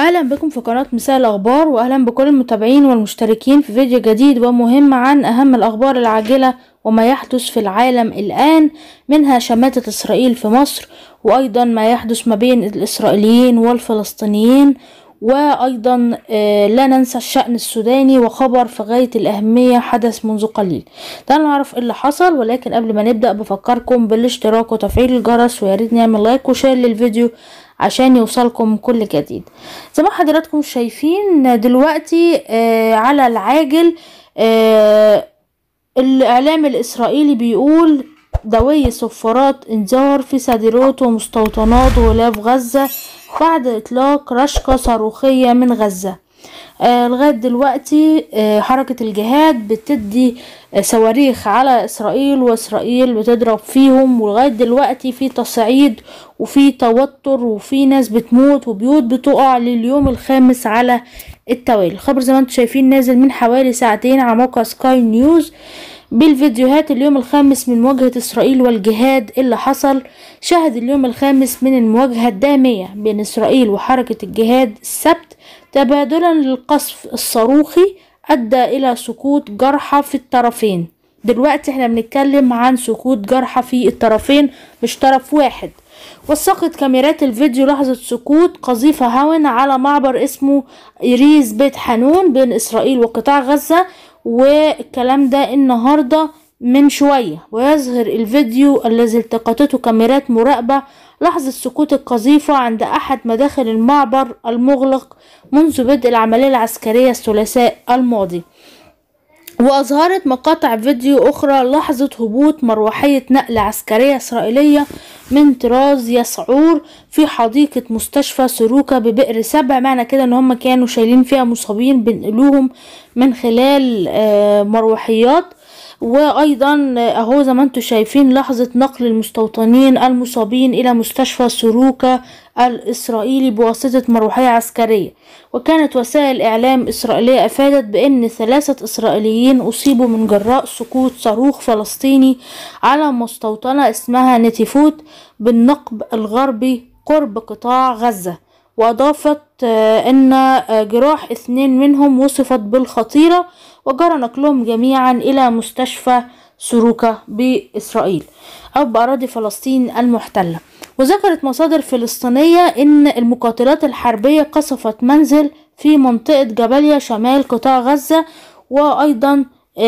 اهلا بكم في قناة مساء الاخبار واهلا بكل المتابعين والمشتركين في فيديو جديد ومهم عن اهم الاخبار العاجلة وما يحدث في العالم الان منها شماتة اسرائيل في مصر وايضا ما يحدث ما بين الاسرائيليين والفلسطينيين وايضا آه، لا ننسى الشأن السوداني وخبر في غاية الاهمية حدث منذ قليل تعالوا نعرف ايه اللي حصل ولكن قبل ما نبدأ بفكركم بالاشتراك وتفعيل الجرس وياريت نعمل لايك وشير للفيديو عشان يوصلكم كل جديد زي ما حضراتكم شايفين دلوقتي آه على العاجل آه الاعلام الاسرائيلي بيقول دوي صفارات انذار في صادرات ومستوطنات غلاف غزة بعد اطلاق رشقة صاروخية من غزة آه لغاية دلوقتي آه حركة الجهاد بتدي آه صواريخ على إسرائيل وإسرائيل بتضرب فيهم ولغاية دلوقتي في تصعيد وفي توتر وفي ناس بتموت وبيوت بتقع لليوم الخامس على التوالي الخبر زي ما انتم شايفين نازل من حوالي ساعتين على موقع سكاي نيوز بالفيديوهات اليوم الخامس من مواجهة إسرائيل والجهاد اللي حصل شهد اليوم الخامس من المواجهة الدامية بين إسرائيل وحركة الجهاد السبت تبادلا للقصف الصاروخي أدى إلى سقوط جرحى في الطرفين دلوقتي احنا بنتكلم عن سقوط جرحى في الطرفين مش طرف واحد وثقت كاميرات الفيديو لحظة سقوط قذيفة هاون على معبر اسمه إيريز بيت حانون بين إسرائيل وقطاع غزة والكلام ده النهاردة من شوية ويظهر الفيديو الذي التقطته كاميرات مراقبة لحظة سقوط القذيفة عند أحد مداخل المعبر المغلق منذ بدء العملية العسكرية الثلاثاء الماضي وأظهرت مقاطع فيديو أخرى لحظة هبوط مروحية نقل عسكرية إسرائيلية من طراز يسعور في حديقة مستشفى سروكة ببئر سبع معنى كده ان هم كانوا شايلين فيها مصابين بنقلوهم من خلال مروحيات وايضا اهو زي ما انتم شايفين لحظة نقل المستوطنين المصابين الى مستشفى سروكة الاسرائيلي بواسطة مروحية عسكرية وكانت وسائل اعلام اسرائيلية افادت بان ثلاثة اسرائيليين اصيبوا من جراء سقوط صاروخ فلسطيني على مستوطنة اسمها نتيفوت بالنقب الغربي قرب قطاع غزة واضافت ان جراح اثنين منهم وصفت بالخطيرة وجرى نقلهم جميعا الى مستشفى سروكة باسرائيل او باراضي فلسطين المحتلة وذكرت مصادر فلسطينية ان المقاتلات الحربية قصفت منزل في منطقة جباليا شمال قطاع غزة وايضا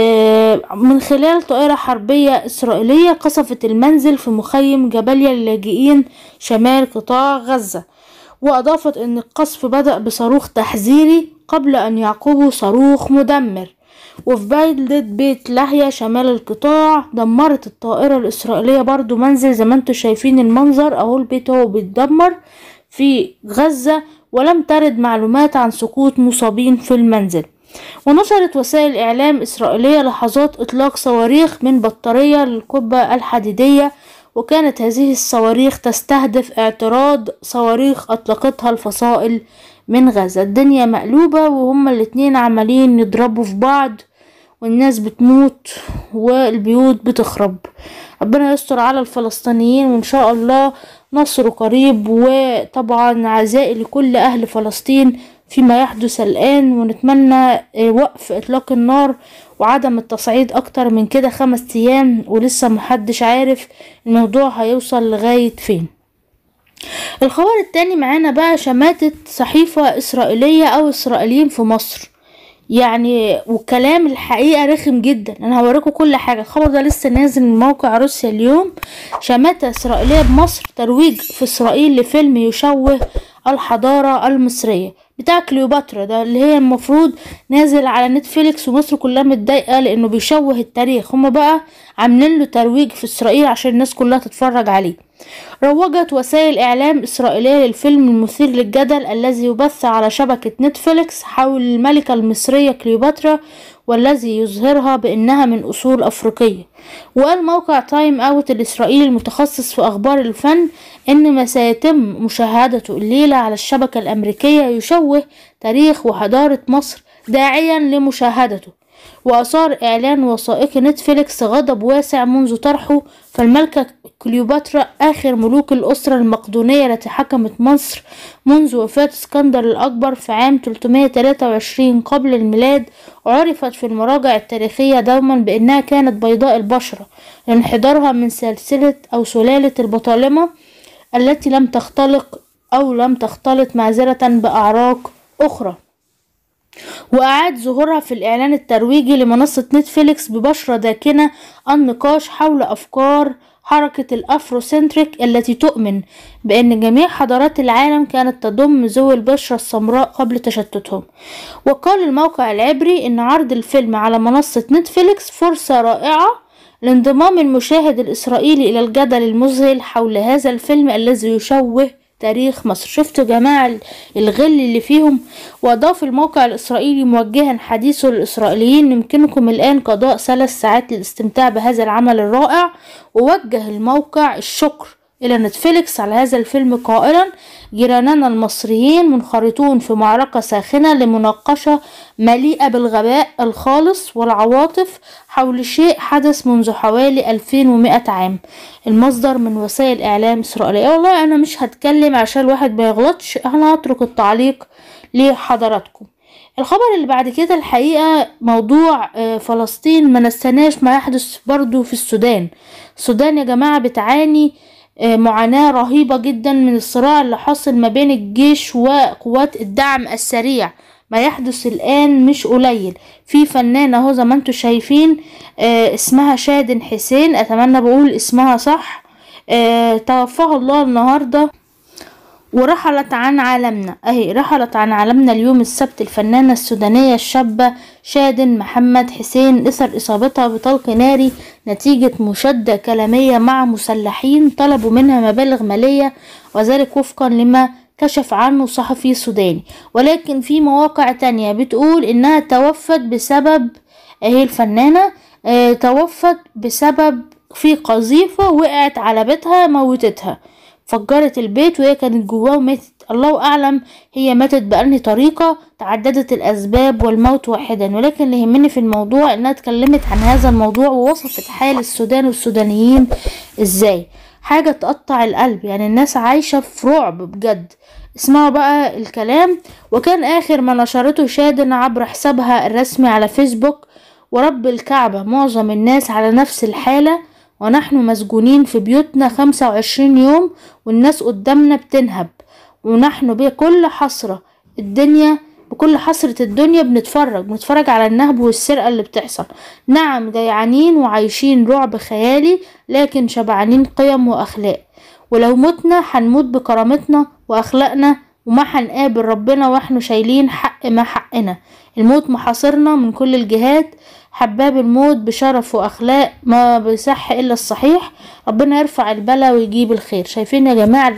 من خلال طائرة حربية إسرائيلية قصفت المنزل في مخيم جباليا للاجئين شمال قطاع غزة وأضافت أن القصف بدأ بصاروخ تحذيري قبل أن يعقبه صاروخ مدمر وفي بلدة بيت لاهيا شمال القطاع دمرت الطائرة الإسرائيلية برضو منزل زي ما انتم شايفين المنظر أهو البيت هو بيتدمر في غزة ولم ترد معلومات عن سقوط مصابين في المنزل ونشرت وسائل إعلام إسرائيلية لحظات إطلاق صواريخ من بطارية للقبة الحديدية وكانت هذه الصواريخ تستهدف اعتراض صواريخ أطلقتها الفصائل من غزة الدنيا مقلوبة وهما الاتنين عمالين يضربوا في بعض والناس بتموت والبيوت بتخرب ربنا يستر على الفلسطينيين وان شاء الله نصر قريب وطبعا عزائي لكل اهل فلسطين فيما يحدث الآن ونتمنى وقف إطلاق النار وعدم التصعيد أكتر من كده خمس أيام ولسه محدش عارف الموضوع هيوصل لغاية فين الخبر التاني معانا بقى شماتة صحيفة إسرائيلية أو إسرائيليين في مصر يعني والكلام الحقيقة رخم جدا أنا هوريكم كل حاجة الخبر ده لسه نازل من موقع روسيا اليوم شماتة إسرائيلية بمصر ترويج في إسرائيل لفيلم يشوه الحضارة المصرية بتاع كليوباترا ده اللي هي المفروض نازل على نتفليكس ومصر كلها متضايقة لأنه بيشوه التاريخ هما بقى عاملين له ترويج في إسرائيل عشان الناس كلها تتفرج عليه روجت وسائل إعلام إسرائيلية للفيلم المثير للجدل الذي يبث على شبكة نتفليكس حول الملكة المصرية كليوباترا والذي يظهرها بأنها من أصول أفريقية وقال موقع تايم أوت الإسرائيلي المتخصص في أخبار الفن إن ما سيتم مشاهدته الليلة على الشبكة الأمريكية يشوه تاريخ وحضارة مصر داعيا لمشاهدته وأثار إعلان وثائقي نتفليكس غضب واسع منذ طرحه فالملكة كليوباترا آخر ملوك الأسرة المقدونية التي حكمت مصر منذ وفاة اسكندر الأكبر في عام 323 قبل الميلاد عرفت في المراجع التاريخية دوما بأنها كانت بيضاء البشرة لانحدارها من سلسلة أو سلالة البطالمة التي لم تختلق أو لم تختلط معذرة بأعراق أخرى وأعاد ظهورها في الإعلان الترويجي لمنصة نتفليكس ببشرة داكنة النقاش حول أفكار حركة الأفروسنتريك التي تؤمن بأن جميع حضارات العالم كانت تضم ذوي البشرة السمراء قبل تشتتهم وقال الموقع العبري أن عرض الفيلم على منصة نتفليكس فرصة رائعة لانضمام المشاهد الإسرائيلي إلى الجدل المذهل حول هذا الفيلم الذي يشوه تاريخ مصر شفتوا يا جماعة الغل اللي فيهم وأضاف الموقع الإسرائيلي موجها حديثه للإسرائيليين يمكنكم الآن قضاء ثلاث ساعات للاستمتاع بهذا العمل الرائع ووجه الموقع الشكر إلى نتفليكس على هذا الفيلم قائلا جيراننا المصريين منخرطون في معركة ساخنة لمناقشة مليئة بالغباء الخالص والعواطف حول شيء حدث منذ حوالي 2100 عام المصدر من وسائل إعلام إسرائيلية والله أنا مش هتكلم عشان الواحد ما يغلطش أنا هترك التعليق لحضراتكم الخبر اللي بعد كده الحقيقة موضوع فلسطين ما نستناش ما يحدث برضو في السودان السودان يا جماعة بتعاني معاناة رهيبة جدا من الصراع اللي حاصل ما بين الجيش وقوات الدعم السريع ما يحدث الآن مش قليل في فنانة اهو زي ما انتوا شايفين آه اسمها شادن حسين أتمنى بقول اسمها صح آه توفاها الله النهاردة ورحلت عن عالمنا اهي رحلت عن عالمنا اليوم السبت الفنانة السودانية الشابة شادن محمد حسين اثر اصابتها بطلق ناري نتيجة مشادة كلامية مع مسلحين طلبوا منها مبالغ مالية وذلك وفقا لما كشف عنه صحفي سوداني ولكن في مواقع تانية بتقول انها توفت بسبب اهي الفنانة اه توفت بسبب في قذيفة وقعت على بيتها موتتها فجرت البيت وهي كانت جواه وماتت الله أعلم هي ماتت بأنهي طريقة تعددت الأسباب والموت واحدا ولكن اللي يهمني في الموضوع إنها اتكلمت عن هذا الموضوع ووصفت حال السودان والسودانيين إزاي حاجة تقطع القلب يعني الناس عايشة في رعب بجد اسمعوا بقى الكلام وكان آخر ما نشرته شادن عبر حسابها الرسمي على فيسبوك ورب الكعبة معظم الناس على نفس الحالة ونحن مسجونين في بيوتنا خمسة وعشرين يوم والناس قدامنا بتنهب ونحن بكل حسرة الدنيا بكل حسرة الدنيا بنتفرج بنتفرج على النهب والسرقة اللي بتحصل نعم جيعانين وعايشين رعب خيالي لكن شبعانين قيم وأخلاق ولو متنا هنموت بكرامتنا وأخلاقنا وما هنقابل ربنا واحنا شايلين حق ما حقنا الموت محاصرنا من كل الجهات حباب الموت بشرف واخلاق ما بيصح الا الصحيح ربنا يرفع البلا ويجيب الخير شايفين يا جماعه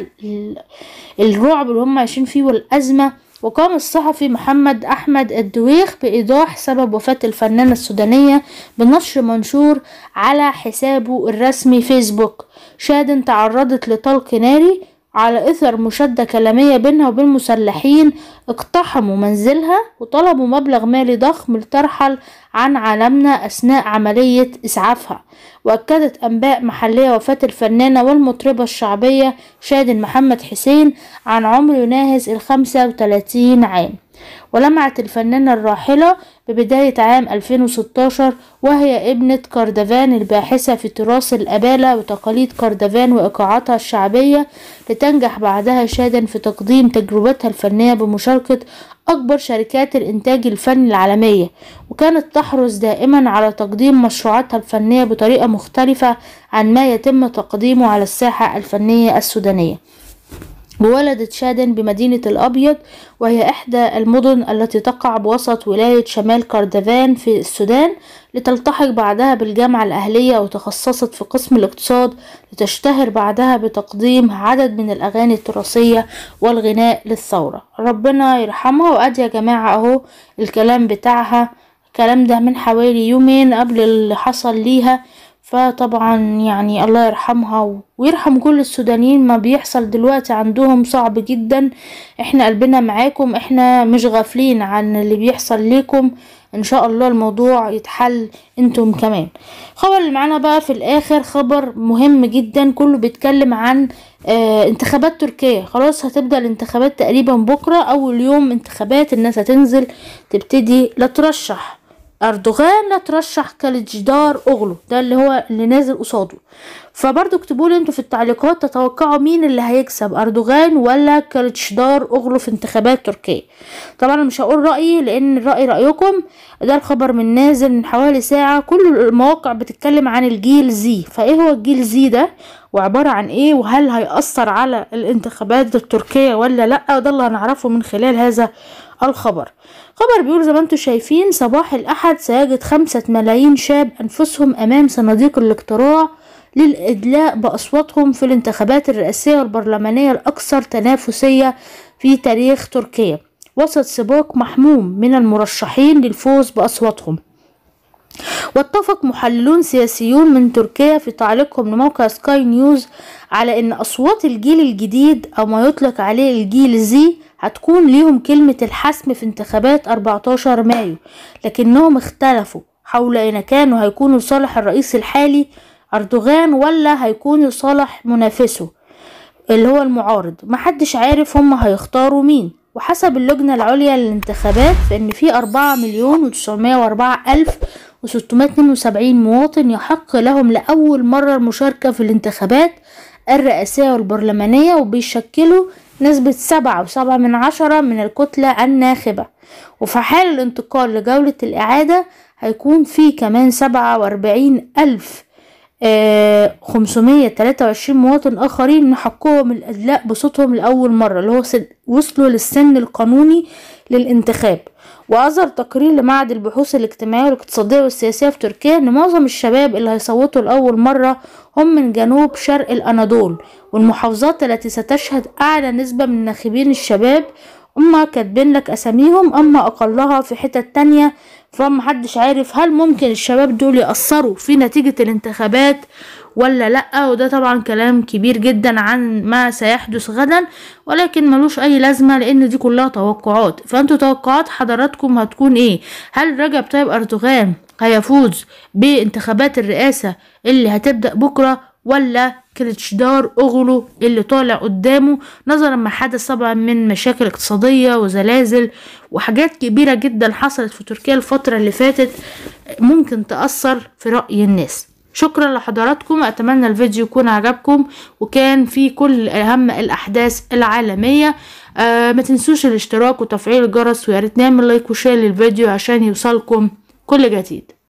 الرعب اللي هم عايشين فيه والازمه وقام الصحفي محمد أحمد الدويخ بإيضاح سبب وفاة الفنانة السودانية بنشر منشور على حسابه الرسمي فيسبوك شادن تعرضت لطلق ناري على إثر مشادة كلامية بينها وبين مسلحين اقتحموا منزلها وطلبوا مبلغ مالي ضخم لترحل عن عالمنا أثناء عملية إسعافها وأكدت أنباء محلية وفاة الفنانة والمطربة الشعبية شادن محمد حسين عن عمر يناهز الخمسة وتلاتين عام ولمعت الفنانة الراحلة ببداية عام 2016 وهي ابنة كردفان الباحثة في تراث الأبالة وتقاليد كردفان وإيقاعاتها الشعبية لتنجح بعدها شادا في تقديم تجربتها الفنية بمشاركة أكبر شركات الإنتاج الفني العالمية وكانت تحرص دائما على تقديم مشروعاتها الفنية بطريقة مختلفة عن ما يتم تقديمه على الساحة الفنية السودانية وولدت شادن بمدينة الأبيض وهي إحدى المدن التي تقع بوسط ولاية شمال كردفان في السودان لتلتحق بعدها بالجامعة الأهلية وتخصصت في قسم الاقتصاد لتشتهر بعدها بتقديم عدد من الأغاني التراثية والغناء للثورة ربنا يرحمها وأدي يا جماعة أهو الكلام بتاعها الكلام ده من حوالي يومين قبل اللي حصل ليها فطبعا يعني الله يرحمها ويرحم كل السودانيين ما بيحصل دلوقتي عندهم صعب جدا احنا قلبنا معاكم احنا مش غافلين عن اللي بيحصل ليكم ان شاء الله الموضوع يتحل انتم كمان خبر اللي معانا بقى في الاخر خبر مهم جدا كله بيتكلم عن آه انتخابات تركيا خلاص هتبدأ الانتخابات تقريبا بكرة اول يوم انتخابات الناس هتنزل تبتدي لا ترشح اردوغان لا ترشح كالجدار اغلو ده اللي هو اللي نازل قصاده فبرضه اكتبوا لي انتوا في التعليقات تتوقعوا مين اللي هيكسب اردوغان ولا كالجدار اغلو في انتخابات تركيا طبعا انا مش هقول رايي لان الراي رايكم ده الخبر من نازل من حوالي ساعه كل المواقع بتتكلم عن الجيل زي فايه هو الجيل زي ده وعبارة عن ايه وهل هيأثر على الانتخابات التركية ولا لأ ده اللي هنعرفه من خلال هذا الخبر خبر بيقول زي ما انتم شايفين صباح الأحد سيجد خمسة ملايين شاب أنفسهم أمام صناديق الاقتراع للإدلاء بأصواتهم في الانتخابات الرئاسية والبرلمانية الأكثر تنافسية في تاريخ تركيا وسط سباق محموم من المرشحين للفوز بأصواتهم واتفق محللون سياسيون من تركيا في تعليقهم لموقع سكاي نيوز على ان اصوات الجيل الجديد او ما يطلق عليه الجيل زي هتكون ليهم كلمة الحسم في انتخابات 14 مايو لكنهم اختلفوا حول ان كانوا هيكونوا لصالح الرئيس الحالي اردوغان ولا هيكون لصالح منافسه اللي هو المعارض محدش عارف هم هيختاروا مين وحسب اللجنة العليا للانتخابات فإن في أربعة مليون وتسعمائة وأربعة ألف وستمائة اتنين وسبعين مواطن يحق لهم لأول مرة المشاركة في الانتخابات الرئاسية والبرلمانية وبيشكلوا نسبة سبعة وسبعة من عشرة من الكتلة الناخبة وفي حال الانتقال لجولة الإعادة هيكون في كمان سبعة وأربعين ألف خمسمية تلاتة وعشرين مواطن آخرين من حقهم الإدلاء بصوتهم لأول مرة اللي هو وصلوا للسن القانوني للانتخاب وأظهر تقرير لمعهد البحوث الاجتماعية والاقتصادية والسياسية في تركيا إن معظم الشباب اللي هيصوتوا لأول مرة هم من جنوب شرق الأناضول والمحافظات التي ستشهد أعلى نسبة من ناخبين الشباب هما كاتبين لك أساميهم أما أقلها في حتت تانية فمحدش عارف هل ممكن الشباب دول يأثروا في نتيجة الانتخابات ولا لأ وده طبعا كلام كبير جدا عن ما سيحدث غدا ولكن ملوش أي لازمة لأن دي كلها توقعات فأنتوا توقعات حضراتكم هتكون إيه هل رجب طيب أردوغان هيفوز بانتخابات الرئاسة اللي هتبدأ بكرة ولا كلتشدار أغلو اللي طالع قدامه نظرا ما حدث طبعا من مشاكل اقتصادية وزلازل وحاجات كبيرة جدا حصلت في تركيا الفترة اللي فاتت ممكن تأثر في رأي الناس شكرا لحضراتكم اتمنى الفيديو يكون عجبكم وكان فيه كل اهم الاحداث العالميه آه ما تنسوش الاشتراك وتفعيل الجرس ويا ريت نعمل لايك وشير للفيديو عشان يوصلكم كل جديد